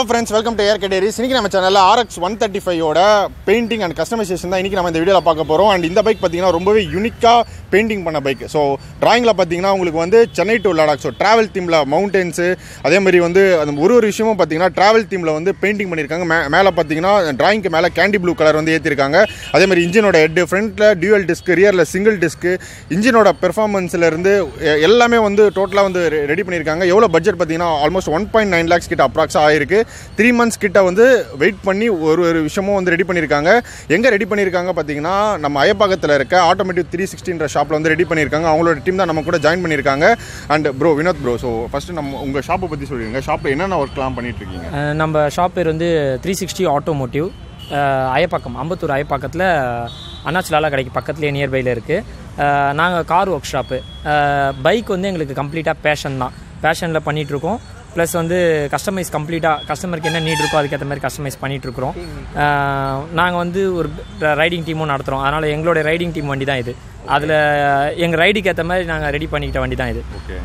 friends welcome to ஏர் கேடேரிஸ் இன்னைக்கு நம்ம சேனலில் ஆர்எக்ஸ் ஒன் தேர்ட்டி ஃபைவோட பெயிண்டிங் அண்ட் கஸ்டமைசேஷன் தான் இன்னைக்கு நம்ம இந்த வீடியோவில் பார்க்க போகிறோம் அண்ட் இந்த பைக் பார்த்தீங்கன்னா ரொம்பவே யூனிக்காக பெயிண்டிங் பண்ண பைக் ஸோ டிராயிங்கில் பார்த்தீங்கன்னா உங்களுக்கு வந்து Chennai to Ladakh so travel தீமில் மவுண்டன்ஸு அதே மாதிரி வந்து அந்த ஒரு ஒரு விஷயமும் பார்த்தீங்கன்னா ட்ராவல் தீமில் வந்து பெயிண்டிங் பண்ணியிருக்காங்க மே மேலே பார்த்தீங்கன்னா டிராயிங்க்கு மேலே கேண்டி ப்ளூ கலர் வந்து ஏற்றிருக்காங்க அதே மாதிரி இன்ஜினோட ஹெட் ஃப்ரண்ட்டில் டியூவல் டிஸ்க் ரியரில் சிங்கிள் டிஸ்க்கு இன்ஜினோட பெர்ஃபார்மன்ஸ்ல இருந்து எ- எல்லாமே வந்து டோட்டலாக வந்து ரெடி பண்ணியிருக்காங்க எவ்வளோ பட்ஜெட் பார்த்தீங்கன்னா almost one point nine lakhs கிட்ட அப்ராக்ஸாக ஆயிருக்கு த்ரீ மந்த்ஸ் கிட்ட வந்து வெயிட் பண்ணி ஒரு ஒரு விஷயமும் வந்து ரெடி பண்ணியிருக்காங்க எங்கே ரெடி பண்ணியிருக்காங்க பார்த்தீங்கன்னா நம்ம அயப்பாக்கத்தில் இருக்க ஆட்டோமேட்டிவ் த்ரீ சிக்ஸ்டின்ற ஷாப்பில் வந்து ரெடி பண்ணியிருக்காங்க அவங்களோட டீம் தான் நம்ம கூட ஜாயின் பண்ணியிருக்காங்க and bro Vinod bro so first நம்ம உங்கள் ஷாப்பை பற்றி சொல்லிடுங்க ஷாப்பில் என்னென்ன ஒர்க்லாம் பண்ணிட்டு இருக்கீங்க அஹ் நம்ம ஷாப் பேர் வந்து three sixty automotive Ayappakkam Ambattur அயப்பாக்கத்தில் அண்ணாச்சி லாலா கடைக்கு பக்கத்துலேயே நியர்பையில் இருக்குது நாங்கள் கார் ஒர்க் ஷாப்பு பைக் வந்து எங்களுக்கு கம்ப்ளீட்டாக பேஷன் தான் பேஷனில் பண்ணிகிட்ருக்கோம் ப்ளஸ் வந்து கஸ்டமைஸ் கம்ப்ளீட்டாக கஸ்டமருக்கு என்ன நீட் இருக்கோ அதுக்கேற்ற மாதிரி கஸ்டமைஸ் பண்ணிகிட்ருக்குறோம் நாங்கள் வந்து ஒரு ரைடிங் டீமும் நடத்துகிறோம் அதனால் எங்களுடைய ரைடிங் டீம் வண்டி தான் இது அதில் எங்கள் ரைடுக்கு ஏற்ற மாதிரி நாங்கள் ரெடி பண்ணிக்கிட்ட வண்டி தான் இது ஓகே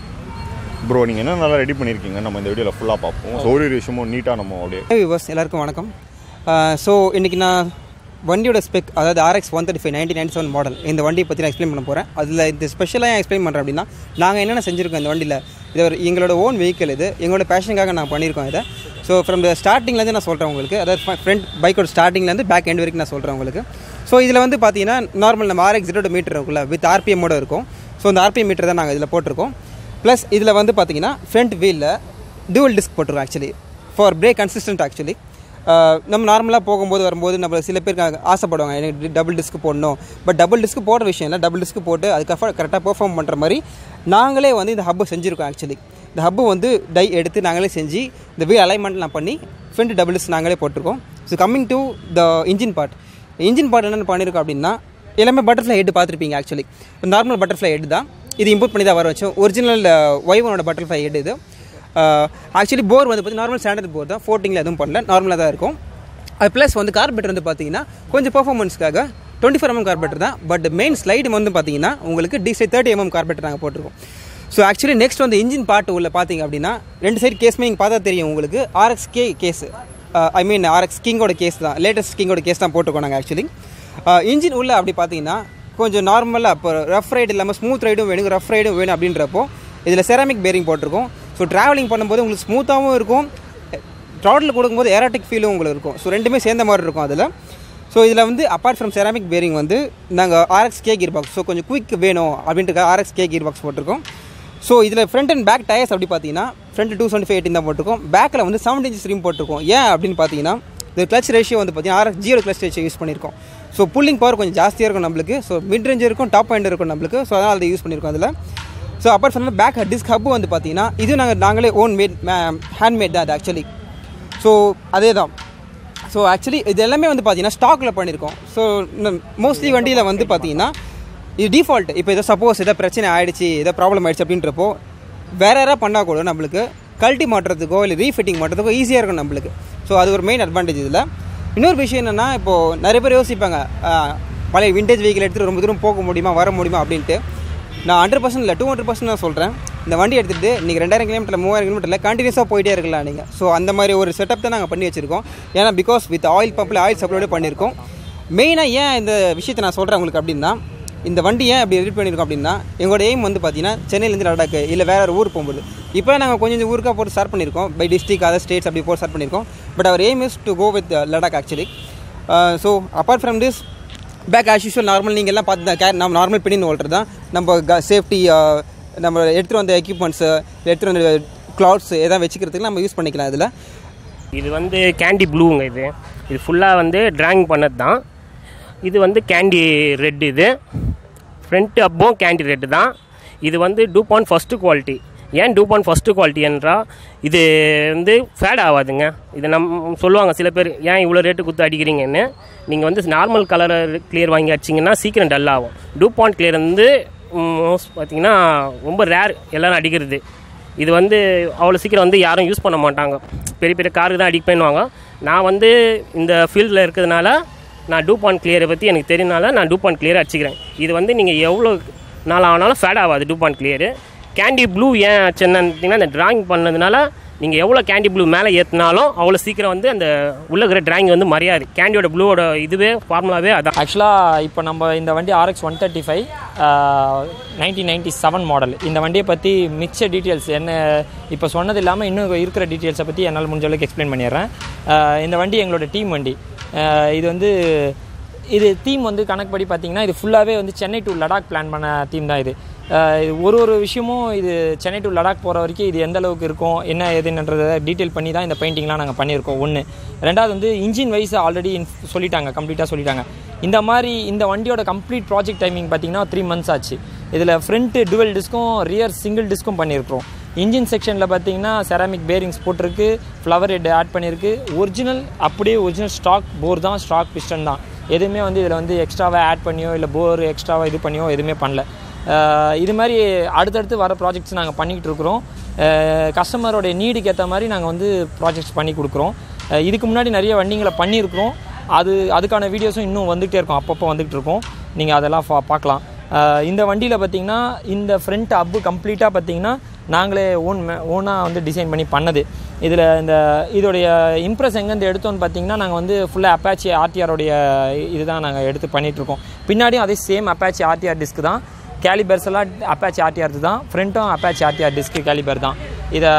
ப்ரோ நீங்கள் என்ன நல்லா ரெடி பண்ணியிருக்கீங்க நம்ம இந்த வீடியோவில் ஃபுல்லாக பார்ப்போம் ஸோ ஒரு ஒரு விஷயமும் நீட்டாக நம்ம அப்படியே வியூவர்ஸ் எல்லாருக்கும் வணக்கம் ஸோ இன்றைக்கி நான் வண்டியோட ஸ்பெக் அதாவது RX one thirty five nineteen ninety seven model இந்த வண்டியை பற்றி நான் எக்ஸ்பிளைன் பண்ண போகிறேன் அதில் இந்த ஸ்பெஷலாக ஏன் எக்ஸ்பிளைன் பண்ணுறேன் அப்படின்னா நாங்கள் என்னென்ன செஞ்சுருக்கோம் இந்த வண்டியில் இது ஒரு எங்களோட ஓன் வெஹிக்கிள் இது எங்களோட பேஷனுக்காக நான் பண்ணியிருக்கோம் இதை ஸோ ஃப்ரம் த ஸ்டார்டிங்லேருந்து நான் சொல்கிறேன் உங்களுக்கு அதாவது ஃப்ரண்ட் பைக்கோட ஸ்டார்டிங்லேருந்து பேக் எண்ட் வரைக்கும் நான் சொல்கிறேன் உங்களுக்கு ஸோ இதில் வந்து பார்த்தீங்கன்னா நார்மல் நம்ம ஆர்எக்ஸ் ஜீரோ மீட்டர் இருக்குல்ல வித் ஆர்பிஎம்மோட இருக்கும் ஸோ இந்த ஆர்பிஎம் மீட்டர் தான் நாங்கள் இதில் போட்டிருக்கோம் ப்ளஸ் இதில் வந்து பார்த்தீங்கன்னா ஃப்ரண்ட் வீலில் டியூவல் டிஸ்க் போட்டிருக்கோம் actually for brake consistent actually நம்ம நார்மலாக போகும்போது வரும்போது நம்ம சில பேருக்கு ஆ- ஆசைப்படுவாங்க எனக்கு டபுள் டிஸ்க் போடணும் பட் டபுள் டிஸ்க் போடுற விஷயம் இல்லை டபுள் டிஸ்க் போட்டு அதுக்கப்புறம் கரெக்டாக பெர்ஃபார்ம் பண்ணுற மாதிரி நாங்களே வந்து இந்த ஹப்பு செஞ்சுருக்கோம் ஆக்சுவலி இந்த ஹப்பு வந்து டை எடுத்து நாங்களே செஞ்சு இந்த வீல் அலைன்மெண்ட்லாம் பண்ணி ஃப்ரண்ட் டபுள் டிஸ்க் நாங்களே போட்டிருக்கோம் so coming to the engine part engine part என்னென்ன பண்ணியிருக்கோம் அப்படின்னா எல்லாமே பட்டர்ஃப்ளை ஹெட் பார்த்துருப்பீங்க ஆக்சுவலி நார்மல் பட்டர்ஃப்ளை ஹெட் தான் இது இம்போர்ட் பண்ணி தான் வர வச்சோம் ஒரிஜினல் ஒய்வனோட பட்டர்ஃப்ளை ஹெட் இது ஆக்சுவலி போர் வந்து பார்த்தி நார்மல் ஸ்டாண்டர்ட் போர் தான் ஃபோர்ட்டிங்கில் எதுவும் பண்ணல நார்மலாக தான் இருக்கும் அது ப்ளஸ் வந்து கார்பெட்டர் வந்து பார்த்தீங்கன்னா கொஞ்சம் பெர்ஃபார்மன்ஸ்க்காக டுவெண்ட்டி ஃபோர் எம்எம் கார்பெட்டர் தான் பட் மெயின் ஸ்லைடு வந்து பார்த்தீங்கன்னா உங்களுக்கு டிசை தேர்ட்டி எம்எம் கார்பெட்டர் நாங்கள் போட்டிருக்கோம் ஸோ ஆக்சுவலி நெக்ஸ்ட் வந்து இன்ஜின் பார்ட் உள்ள பார்த்தீங்க அப்படின்னா ரெண்டு சைடு கேஸ்மே இங்கே பார்த்தா தெரியும் உங்களுக்கு RX K case I mean RX கிங்கோட கேஸ் தான் லேட்டஸ்ட் கிங்கோட கேஸ் தான் போட்டிருக்கோம் நாங்கள் ஆக்சுவலி இன்ஜின் உள்ள அப்படி பார்த்தீங்கன்னா கொஞ்சம் நார்மலாக இப்போ ரஃப் ரைடு இல்லாமல் ஸ்மூத் ரைடும் வேணும் ரஃப் ரைடும் வேணும் அப்படின்றப்போ இதில் செராமிக் பேரிங் போட்டிருக்கோம் ஸோ ட்ராவலிங் பண்ணும்போது உங்களுக்கு ஸ்மூத்தாகவும் இருக்கும் த்ராட்டில் கொடுக்கும்போது ஏராட்டிக் ஃபீலும் உங்களுக்கு இருக்கும் ஸோ ரெண்டுமே சேர்ந்த மாதிரி இருக்கும் அதில் ஸோ இதில் வந்து அப்பார்ட் ஃப்ரம் செராமிக் பேரிங் வந்து நாங்கள் RX K gearbox so கொஞ்சம் குயிக் வேணும் அப்படின்ட்டு ஆர்எக்ஸ் கே கீர் பாக்ஸ் போட்டிருக்கோம் ஸோ இதில் ஃப்ரண்ட் அண்ட் பேக் டயர்ஸ் அப்படி பார்த்தீங்கன்னா ஃப்ரண்ட் டூ செவன்ட்டி ஃபைவ் தான் போட்டிருக்கோம் பேக்கில் வந்து செவன் இன்ச் ஸ்ட்ரீம் போட்டிருக்கோம் ஏன் அப்படின்னு பார்த்தீங்கன்னா இந்த கிளச் ரேஷியோ வந்து பார்த்தீங்கன்னா RX zero clutch ratio use பண்ணியிருக்கோம் ஸோ புல்லிங் பவர் கொஞ்சம் ஜாஸ்தியாக இருக்கும் நம்மளுக்கு ஸோ மிட் ரேஞ்ச் இருக்கும் டாப் பாயிண்ட் இருக்கும் நம்மளுக்கு ஸோ அதனால் அதை யூஸ் பண்ணியிருக்கோம் அதில் so apart from back disc hub வந்து பார்த்தீங்கன்னா இது நாங்கள் நாங்களே ஓன் மேட் ஹேண்ட்மேட் தான் அது ஆக்சுவலி ஸோ அதே தான் ஸோ ஆக்சுவலி இது எல்லாமே வந்து பார்த்தீங்கன்னா ஸ்டாக்கில் பண்ணியிருக்கோம் ஸோ மோஸ்ட்லி வண்டியில் வந்து பார்த்தீங்கன்னா இது டிஃபால்ட் இப்போ ஏதோ சப்போஸ் ஏதோ பிரச்சனை ஆயிடுச்சு ஏதோ ப்ராப்ளம் ஆயிடுச்சு அப்படின்றப்போ வேற யாராவது பண்ணால் கூட நம்மளுக்கு கழட்டி மாட்டுறதுக்கோ இல்லை ரீஃபிட்டிங் மாட்டுறதுக்கோ ஈஸியாக இருக்கும் நம்மளுக்கு ஸோ அது ஒரு மெயின் அட்வான்டேஜ் இதில் இன்னொரு விஷயம் என்னென்னா இப்போது நிறைய பேர் யோசிப்பாங்க ஆஹ், பழைய விண்டேஜ் வெஹிக்கிள் எடுத்துகிட்டு ரொம்ப தூரம் போக முடியுமா வர முடியுமா அப்படின்ட்டு நான் ஹண்ட்ரட் பர்சன்ட் இல்லை டூ ஹண்ட்ரட் பர்சன்ட் தான் சொல்கிறேன் இந்த வண்டி எடுத்துகிட்டு நீங்கள் ரெண்டாயிரம் கிலோமீட்டர் மூவாயிரம் கிலோமீட்டரில் கண்டினியூஸாக போயிட்டே இருக்கலாம் நீங்கள் ஸோ அந்த மாதிரி ஒரு செட்டப் தான் நாங்கள் பண்ணி வச்சுருக்கோம் ஏன்னா பிகாஸ் வித் ஆயில் பம்பில் ஆயில் சப்ளோட பண்ணியிருக்கோம் மெயினாக ஏன் இந்த விஷயத்தை நான் சொல்கிறேன் உங்களுக்கு அப்படின்னா இந்த வண்டி ஏன் அப்படி எடிட் பண்ணியிருக்கோம் அப்படின்னா எங்களோட எய்ம் வந்து பார்த்தீங்கன்னா சென்னையிலேருந்து லடாக்கு இல்லை வேற ஒரு ஊர் போகும்போது இப்போ நாங்கள் கொஞ்சம் கொஞ்சம் ஊருக்காக போட்டு ஸ்டார்ட் பண்ணியிருக்கோம் பை டிஸ்ட்ரிக் அதர் ஸ்டேட்ஸ் அப்படி போட்டு ஸ்டார்ட் பண்ணியிருக்கோம் but our aim is to go with Ladakh actually so apart from this back as usual normal நீங்கள் எல்லாம் பார்த்து தான் கேர் நம்ம நார்மல் பின்னின் ஓல்டர் தான் நம்ம சேஃப்டி நம்ம எடுத்துகிட்டு வந்த எக்யூப்மெண்ட்ஸு எடுத்துகிட்டு வந்த க்ளவுட்ஸ் எதாவது வச்சுக்கிறதுக்கு நம்ம யூஸ் பண்ணிக்கலாம் இதில் இது வந்து கேண்டி ப்ளூங்க இது இது ஃபுல்லாக வந்து டிராயிங் பண்ணது தான் இது வந்து கேண்டி ரெட் இது ஃப்ரண்ட் அப்பும் கேண்டி ரெட் தான் இது வந்து டூபான் ஃபஸ்ட்டு குவாலிட்டி ஏன் டூபான் ஃபஸ்ட்டு குவாலிட்டி என்றால் இது வந்து ஃபேட் ஆகாதுங்க இது நம் சொல்லுவாங்க சில பேர் ஏன் இவ்வளோ ரேட்டு கொடுத்து அடிக்கிறீங்கன்னு நீங்கள் வந்து நார்மல் கலர் கிளியர் வாங்கி அடிச்சிங்கன்னா சீக்கிரம் டல் ஆகும் டூபான் கிளியர் வந்து மோஸ்ட் பார்த்தீங்கன்னா ரொம்ப ரேர் எல்லாரும் அடிக்கிறது இது வந்து அவ்வளோ சீக்கிரம் வந்து யாரும் யூஸ் பண்ண மாட்டாங்க பெரிய பெரிய காருக்கு தான் அடிக்ட் பண்ணுவாங்க நான் வந்து இந்த ஃபீல்டில் இருக்கிறதுனால நான் டூபான் கிளியரை பற்றி எனக்கு தெரியுனால நான் டூபான் கிளியர் அடிச்சுக்கிறேன் இது வந்து நீங்கள் எவ்வளோ நாள் ஆனாலும் ஃபேட் ஆகாது டூபான் கிளியரு கேண்டி ப்ளூ ஏன் ஆச்சுன்னு இந்த டிராயிங் பண்ணதுனால நீங்கள் எவ்வளோ கேண்டி ப்ளூ மேலே ஏற்றினாலும் அவ்வளோ சீக்கிரம் வந்து அந்த உள்ள இருக்கிற டிராயிங் வந்து மறையாது கேண்டியோட ப்ளூவோட இதுவே ஃபார்முலாவே அதான் ஆக்சுவலாக இப்போ நம்ம இந்த வண்டி RX one thirty five nineteen ninety seven model இந்த வண்டியை பற்றி மிச்ச டீட்டெயில்ஸ் என்ன இப்போ சொன்னது இல்லாமல் இன்னும் இருக்கிற டீட்டெயில்ஸை பற்றி என்னால் முடிஞ்ச அளவுக்கு எக்ஸ்பிளைன் பண்ணிடுறேன் ஆஹ் இந்த வண்டி எங்களோட டீம் வண்டி ஆஹ் இது வந்து இது தீம் வந்து கணக்குப்படி பார்த்தீங்கன்னா இது ஃபுல்லாகவே வந்து சென்னை டு லடாக் பிளான் பண்ண தீம் தான் இது ஆஹ் இது ஒரு ஒரு விஷயமும் இது சென்னை டு லடாக் போகிற வரைக்கும் இது எந்த அளவுக்கு இருக்கும் என்ன ஏதுன்றதை டீட்டெயில் பண்ணி தான் இந்த பெயிண்டிங்லாம் நாங்கள் பண்ணியிருக்கோம் ஒன்று ரெண்டாவது வந்து இன்ஜின் வைஸ் ஆல்ரெடி சொல்லிட்டாங்க கம்ப்ளீட்டாக சொல்லிட்டாங்க இந்த மாதிரி இந்த வண்டியோட கம்ப்ளீட் ப்ராஜெக்ட் டைமிங் பார்த்தீங்கன்னா த்ரீ மந்த்ஸ் ஆச்சு இதில் ஃப்ரண்ட்டு டுவெல் டிஸ்க்கும் ரியர் சிங்கிள் டிஸ்க்கும் பண்ணியிருக்கிறோம் இன்ஜின் செக்ஷனில் பார்த்தீங்கன்னா செராமிக் பேரிங்ஸ் போட்டிருக்கு ஃப்ளவர் ஹெட் ஆட் பண்ணியிருக்கு ஒரிஜினல் அப்படியே ஒரிஜினல் ஸ்டாக் போர் தான் ஸ்டாக் பிஸ்டன் தான் எதுவுமே வந்து இதில் வந்து எக்ஸ்ட்ராவாக ஆட் பண்ணியோ இல்லை போர் எக்ஸ்ட்ராவாக இது பண்ணியோ எதுவுமே பண்ணல அஹ் இது மாதிரி அடுத்தடுத்து வர ப்ராஜெக்ட்ஸ் நாங்கள் பண்ணிக்கிட்டு இருக்கிறோம் கஸ்டமரோடைய நீடுக்கு ஏற்ற மாதிரி நாங்கள் வந்து ப்ராஜெக்ட்ஸ் பண்ணி கொடுக்குறோம் அஹ் இதுக்கு முன்னாடி நிறைய வண்டிங்களை பண்ணியிருக்கிறோம் அது அதுக்கான வீடியோஸும் இன்னும் வந்துகிட்டே இருக்கும் அப்பப்போ வந்துகிட்டு இருக்கோம் நீங்கள் அதெல்லாம் ஃபா பார்க்கலாம் அஹ் இந்த வண்டியில் பார்த்தீங்கன்னா இந்த ஃப்ரண்ட் அப்பு கம்ப்ளீட்டாக பார்த்தீங்கன்னா நாங்களே ஓன் ஓனாக வந்து டிசைன் பண்ணி பண்ணது இதில் இந்த இதோடைய இம்ப்ரெஸ் எங்கேருந்து எடுத்தோம்னு பார்த்தீங்கன்னா நாங்கள் வந்து ஃபுல்லாக அப்பாச்சி ஆர்டிஆரோடைய இதுதான் நாங்கள் எடுத்து பண்ணிகிட்ருக்கோம் பின்னாடியும் அதே சேம் அப்பாச்சி ஆர்டிஆர் டிஸ்க் தான் கேலிபர்ஸ் எல்லாம் அப்பாச்சி ஆர்டிஆர் தான் ஃப்ரண்ட்டும் அப்பாச்சி ஆர்டிஆர் டிஸ்க் கேலிபர் தான் இதை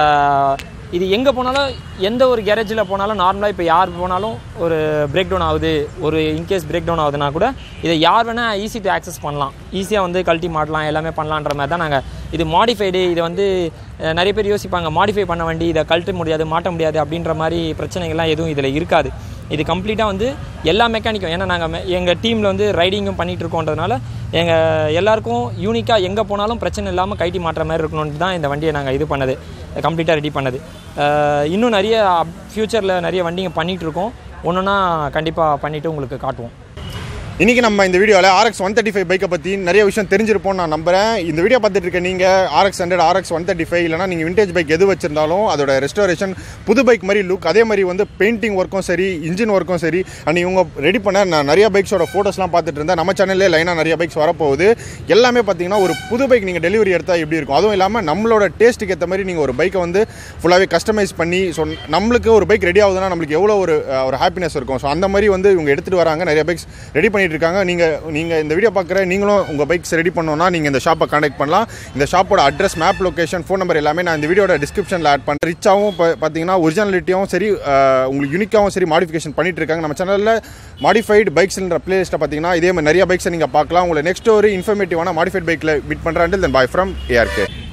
இது எங்கே போனாலும் எந்த ஒரு கேரேஜில் போனாலும் நார்மலாக இப்போ யார் போனாலும் ஒரு பிரேக் டவுன் ஆகுது ஒரு இன்கேஸ் பிரேக் டவுன் ஆகுதுன்னா கூட இதை யார் வேணால் ஈஸி டு ஆக்சஸ் பண்ணலாம் ஈஸியாக வந்து கழட்டி மாட்டலாம் எல்லாமே பண்ணலான்ற மாதிரி தான் நாங்கள் இது மாடிஃபைடு இதை வந்து அஹ், நிறைய பேர் யோசிப்பாங்க மாடிஃபை பண்ண வண்டி இதை கழட்ட முடியாது மாட்ட முடியாது அப்படின்ற மாதிரி பிரச்சனைகள்லாம் எதுவும் இதில் இருக்காது இது கம்ப்ளீட்டாக வந்து எல்லா மெக்கானிக்கும் ஏன்னா நாங்கள் எங்கள் டீமில் வந்து ரைடிங்கும் பண்ணிகிட்டு இருக்கோன்றதுனால எங்கள் எல்லாருக்கும் யூனிக்காக எங்கே போனாலும் பிரச்சனை இல்லாமல் கைட்டி மாட்டுற மாதிரி இருக்கணுன்ட்டு தான் இந்த வண்டியை நாங்கள் இது பண்ணது கம்ப்ளீட்டாக ரெடி பண்ணது அஹ் இன்னும் நிறைய ஃப்யூச்சரில் நிறைய வண்டிங்க பண்ணிகிட்டு இருக்கோம் ஒன்றுனா கண்டிப்பாக பண்ணிவிட்டு உங்களுக்கு காட்டுவோம் இன்னைக்கு நம்ம இந்த வீடியோவில் ஆர்எக்ஸ் ஒன் தேர்ட்டி ஃபைவ் பைக்கை பற்றி நிறைய விஷயம் தெரிஞ்சிருப்போம்னு நான் நம்புறேன் இந்த வீடியோ பார்த்துட்டு இருக்க நீங்கள் RX hundred RX one thirty five இல்லைனா நீங்கள் விண்டேஜ் பைக் எது வச்சிருந்தாலும் அதோட ரெஸ்டாரேஷன் புது பைக் மாதிரி லுக் அதே மாதிரி வந்து பெயிண்டிங் ஒர்க்கும் சரி இன்ஜின் ஒர்க்கும் சரி அண்ட் இவங்க ரெடி பண்ண நான் நிறைய பைக்ஸோட ஃபோட்டோஸ்லாம் பார்த்துட்டு இருந்தேன் நம்ம சேனல்லே லைனாக நிறைய பைக்ஸ் வரப்போகுது எல்லாமே பார்த்தீங்கன்னா ஒரு புது பைக் நீங்கள் டெலிவரி எடுத்தால் எப்படி இருக்கும் அதுவும் இல்லாமல் நம்மளோட டேஸ்ட்டுக்கு ஏற்ற மாதிரி நீங்கள் ஒரு பைக்கை வந்து ஃபுல்லாகவே கஸ்டமைஸ் பண்ணி ஸோ நம்மளுக்கு ஒரு பைக் ரெடி ஆகுதுன்னா நம்மளுக்கு எவ்வளோ ஒரு அஹ், ஒரு ஹாப்பினஸ் இருக்கும் ஸோ அந்த மாதிரி வந்து இவங்க எடுத்துகிட்டு வராங்க நிறைய பைக்ஸ் ரெடி பண்ணிட்டு இருக்காங்க நீங்கள் நீங்கள் இந்த வீடியோ பார்க்குற நீங்களும் உங்கள் பைக்ஸ் ரெடி பண்ணோன்னா நீங்கள் இந்த ஷாப்பை கான்டாக்ட் பண்ணலாம் இந்த ஷாப்போட address map location phone number எல்லாமே நான் இந்த வீடியோட டிஸ்கிரிப்ஷனில் ஆட் பண்ணுறேன் ரிச்சாகவும் இப்போ பார்த்தீங்கன்னா ஒரிஜினாலிட்டியும் சரி அஹ், உங்களுக்கு யூனிக்காகவும் சரி மாடிஃபிகேஷன் பண்ணிட்டு இருக்காங்க நம்ம சேனலில் மாடிஃபைடு பைக்ஸ்ன்ற பிளேலிஸ்ட்டை பார்த்தீங்கன்னா இதே மாதிரி நிறைய பைக்ஸை நீங்கள் பார்க்கலாம் உங்களை நெக்ஸ்ட் ஒரு இன்ஃபர்மேட்டிவான மாடிஃபைட் பைக்கில் மீட் பண்ணுறேன் தென் பாய் ஃப்ரம் ஏஆர்கே